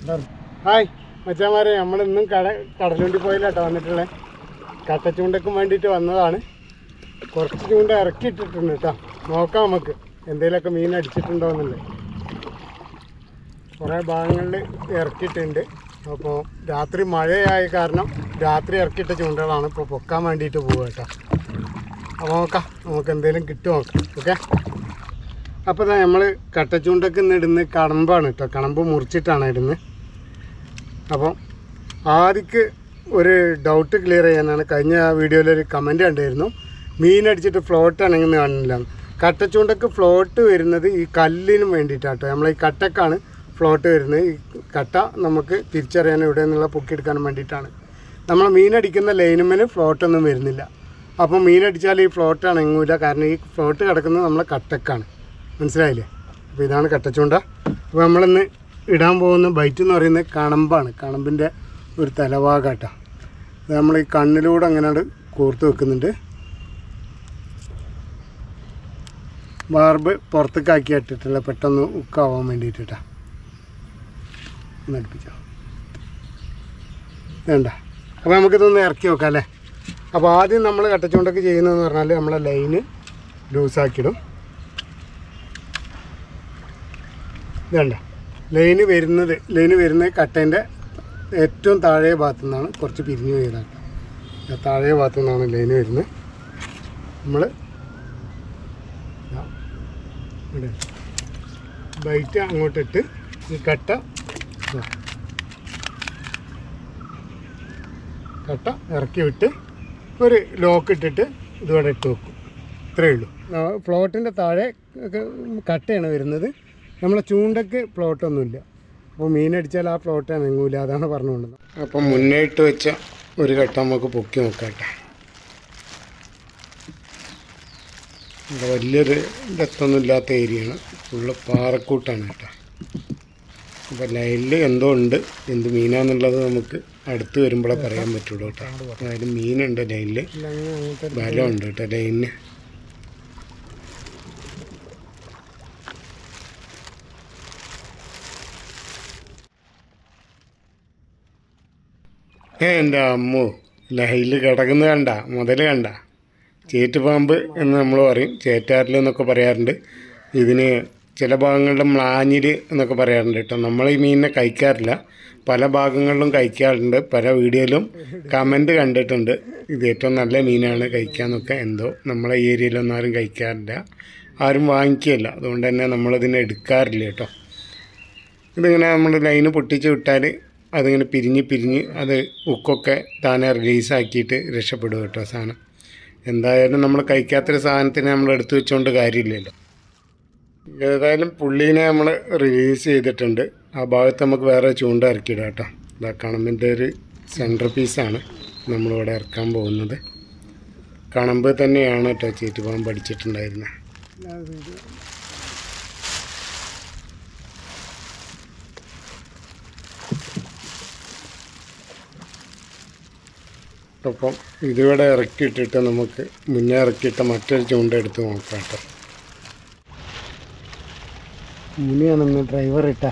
Hi മച്ചാമാരെ നമ്മൾ ഇന്നും കട കടലുണ്ടി പോയില്ലാട്ടോ വന്നിട്ടുള്ളത് കട്ടച്ചൂണ്ടക്കും വേണ്ടിയിട്ട് വന്നതാണ് കുറച്ച് ചൂണ്ട ഇറക്കി ഇട്ടിട്ടുണ്ട് കേട്ടോ നോക്കാം നമുക്ക് എന്തെങ്കിലുമൊക്കെ മീൻ അടിച്ചിട്ടുണ്ടോ എന്നുള്ളത് കുറേ ഭാഗങ്ങളിൽ ഇറക്കിയിട്ടുണ്ട് അപ്പോൾ രാത്രി മഴയായ കാരണം രാത്രി ഇറക്കിയിട്ട ചൂണ്ടകളാണ് ഇപ്പോൾ പൊക്കാൻ വേണ്ടിയിട്ട് പോവുക കേട്ടോ അപ്പോൾ നോക്കാം നമുക്ക് എന്തെങ്കിലും കിട്ടുമോ നോക്കാം ഓക്കെ അപ്പോൾ നമ്മൾ കട്ടച്ചൂണ്ടക്ക് ഇന്ന് ഇടുന്ന കടമ്പാണ് കേട്ടോ കടമ്പ് മുറിച്ചിട്ടാണ് ഇടുന്നത് അപ്പം ആദ്യക്ക് ഒരു ഡൗട്ട് ക്ലിയർ ചെയ്യാനാണ് കഴിഞ്ഞ വീഡിയോയിൽ ഒരു കമൻറ്റ് കണ്ടായിരുന്നു മീൻ അടിച്ചിട്ട് ഫ്ലോട്ട് അനങ്ങുന്ന കാണില്ല കട്ടച്ചൂണ്ടക്ക് ഫ്ലോട്ട് വരുന്നത് ഈ കല്ലിനും വേണ്ടിയിട്ടാട്ടോ നമ്മൾ ഈ കട്ടക്കാണ് ഫ്ലോട്ട് വരുന്നത് ഈ കട്ട നമുക്ക് തിരിച്ചറിയാനും ഇവിടെ നിന്നുള്ള പൊക്കിയെടുക്കാനും വേണ്ടിയിട്ടാണ് നമ്മൾ മീൻ അടിക്കുന്ന ലൈനുമേന് ഫ്ലോട്ടൊന്നും വരുന്നില്ല അപ്പം മീൻ അടിച്ചാൽ ഈ ഫ്ലോട്ട് അണങ്ങൂല കാരണം ഈ ഫ്ലോട്ട് കിടക്കുന്നത് നമ്മളെ കട്ടക്കാണ് മനസ്സിലായില്ലേ അപ്പോൾ ഇതാണ് കട്ടച്ചൂണ്ട അപ്പോൾ നമ്മളിന്ന് ഇടാൻ പോകുന്ന ബൈറ്റ് എന്ന് പറയുന്നത് കണമ്പാണ് കണമ്പിൻ്റെ ഒരു തലഭാഗാട്ടോ അത് നമ്മൾ ഈ കണ്ണിലൂടെ അങ്ങനെ കോർത്ത് വെക്കുന്നുണ്ട് ബാർബ് പുറത്തേക്കാക്കി ഇട്ടിട്ടുള്ള പെട്ടെന്ന് ഉക്കാവാൻ വേണ്ടിയിട്ടാ ഒന്ന് അടുപ്പിച്ചോ വേണ്ട അപ്പോൾ നമുക്കിതൊന്ന് ഇറക്കി നോക്കാം അല്ലേ അപ്പോൾ ആദ്യം നമ്മൾ കട്ടച്ചുകൊണ്ടൊക്കെ ചെയ്യുന്നതെന്ന് പറഞ്ഞാൽ നമ്മളെ ലൈന് ലൂസാക്കിയിടും ഇതണ്ട ലൈന് വരുന്നത് ലൈന് വരുന്നത് കട്ടേൻ്റെ ഏറ്റവും താഴെ ഭാഗത്തു നിന്നാണ് കുറച്ച് പിരിഞ്ഞു പോയതാണ് താഴെ ഭാഗത്തു നിന്നാണ് ലൈന് വരുന്നത് നമ്മൾ ബൈറ്റ് അങ്ങോട്ടിട്ട് ഈ കട്ട ഇതാ. കട്ട ഇറക്കി വിട്ട് ഒരു ലോക്ക് ഇട്ടിട്ട് ഇതുവിടെ ഇട്ട് വെക്കും ഇത്രയേ ഉള്ളൂ ഫ്ലോട്ടിൻ്റെ താഴെ ഒക്കെ കട്ടയാണ് വരുന്നത് നമ്മളെ ചൂണ്ടക്ക് ഫ്ലോട്ടൊന്നുമില്ല അപ്പോൾ മീനടിച്ചാൽ ആ ഫ്ലോട്ട് അനങ്ങൂല അതാണ് പറഞ്ഞുകൊണ്ടത് അപ്പം മുന്നേ ഇട്ട് വെച്ച ഒരു കട്ട നമുക്ക് പൊക്കി നോക്കാട്ടെ ഇവിടെ വലിയൊരു ഡെത്തൊന്നും ഇല്ലാത്ത ഏരിയയാണ് ഫുള്ള് പാറക്കൂട്ടാണ് കേട്ടോ അപ്പോൾ ലൈനിൽ എന്തോ ഉണ്ട് എന്ത് മീനാന്നുള്ളത് നമുക്ക് അടുത്ത് വരുമ്പോഴേ പറയാൻ പറ്റുള്ളൂ കേട്ടോ അതായത് മീനുണ്ട് ലൈനിൽ ബലമുണ്ട് കേട്ടോ ലൈനിന് എൻ്റെ അമ്മോ ലഹയിൽ കിടക്കുന്നത് കണ്ട മുതൽ കണ്ട ചേറ്റുപാമ്പ് എന്ന് നമ്മൾ പറയും ചേറ്റാറിൽ എന്നൊക്കെ പറയാറുണ്ട് ഇതിന് ചില ഭാഗങ്ങളിലും മ്ലാഞ്ഞിൽ എന്നൊക്കെ പറയാറുണ്ട് കേട്ടോ നമ്മൾ ഈ മീനിനെ കഴിക്കാറില്ല പല ഭാഗങ്ങളിലും കഴിക്കാറുണ്ട് പല വീഡിയോയിലും കമൻറ്റ് കണ്ടിട്ടുണ്ട് ഇത് ഏറ്റവും നല്ല മീനാണ് കഴിക്കാന്നൊക്കെ എന്തോ നമ്മളെ ഈ ഏരിയയിലൊന്നും ആരും കഴിക്കാറില്ല ആരും വാങ്ങിക്കുകയില്ല അതുകൊണ്ട് തന്നെ നമ്മളിതിനെ എടുക്കാറില്ല കേട്ടോ ഇതിങ്ങനെ നമ്മൾ ലൈന് പൊട്ടിച്ച് വിട്ടാൽ അതിങ്ങനെ പിരിഞ്ഞ് പിരിഞ്ഞ് അത് ഉക്കൊക്കെ താനെ റിലീസാക്കിയിട്ട് രക്ഷപ്പെടും കേട്ടോ സാധനം എന്തായാലും നമ്മൾ കഴിക്കാത്തൊരു സാധനത്തിന് നമ്മൾ എടുത്തു വെച്ചുകൊണ്ട് കാര്യമില്ലല്ലോ ഏതായാലും പുള്ളീനെ നമ്മൾ റിലീസ് ചെയ്തിട്ടുണ്ട് ആ ഭാഗത്ത് നമുക്ക് വേറെ ചൂണ്ട ഇറക്കിയിടാം കേട്ടോ ഇതാ കണമ്പിൻ്റെ ഒരു സെൻറ്റർ പീസാണ് നമ്മളിവിടെ ഇറക്കാൻ പോകുന്നത് കണമ്പ് തന്നെയാണ് കേട്ടോ ചീറ്റുപാമ്പ് പഠിച്ചിട്ടുണ്ടായിരുന്നത് അപ്പം ഇതിവിടെ ഇറക്കിയിട്ടിട്ട് നമുക്ക് മുന്നേ ഇറക്കിയിട്ട മറ്റൊരു ചൂണ്ട എടുത്ത് നോക്കാം കേട്ടോ മുനിയാണെന്ന് ഡ്രൈവർ ഇട്ട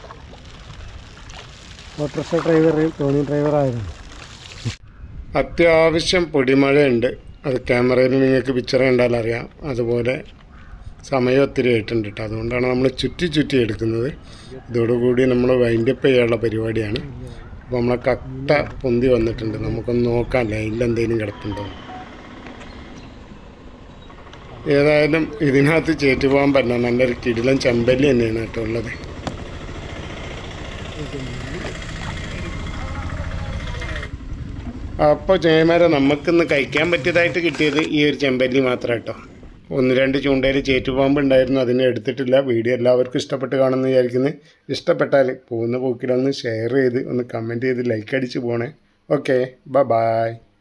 ഓട്ടോറിക്ഷ ഡ്രൈവർ തോണി ഡ്രൈവറായിരുന്നു അത്യാവശ്യം പൊടിമഴയുണ്ട് അത് ക്യാമറയിൽ നിങ്ങൾക്ക് പിക്ചർ കണ്ടാൽ അറിയാം അതുപോലെ സമയം ഒത്തിരി ആയിട്ടുണ്ട് കേട്ടോ അതുകൊണ്ടാണ് നമ്മൾ ചുറ്റി ചുറ്റി എടുക്കുന്നത് ഇതോടുകൂടി നമ്മൾ വൈൻഡപ്പ് ചെയ്യാനുള്ള പരിപാടിയാണ് അപ്പോൾ നമ്മളെ കട്ട പൊന്തി വന്നിട്ടുണ്ട് നമുക്കൊന്ന് നോക്കാം ലൈനിൽ എന്തെങ്കിലും കിടപ്പുണ്ടോ ഏതായാലും ഇതിനകത്ത് ചേറ്റു പോകാൻ പറ്റില്ല നല്ലൊരു കിടിലൻ ചെമ്പല്ലി തന്നെയാണ് കേട്ടോ ഉള്ളത് അപ്പോൾ ചേമാരെ നമുക്കിന്ന് കഴിക്കാൻ പറ്റിയതായിട്ട് കിട്ടിയത് ഈ ഒരു ചെമ്പല്ലി മാത്രം കേട്ടോ ഒന്ന് രണ്ട് ചൂണ്ടയിൽ ചേറ്റുപാമ്പ് ഉണ്ടായിരുന്നു അതിനെ എടുത്തിട്ടില്ല വീഡിയോ എല്ലാവർക്കും ഇഷ്ടപ്പെട്ട് കാണുമെന്ന് വിചാരിക്കുന്നത് ഇഷ്ടപ്പെട്ടാൽ പോകുന്ന പോക്കിലൊന്ന് ഷെയർ ചെയ്ത് ഒന്ന് കമൻറ്റ് ചെയ്ത് ലൈക്ക് അടിച്ച് പോണേ ഓക്കെ ബ ബായ്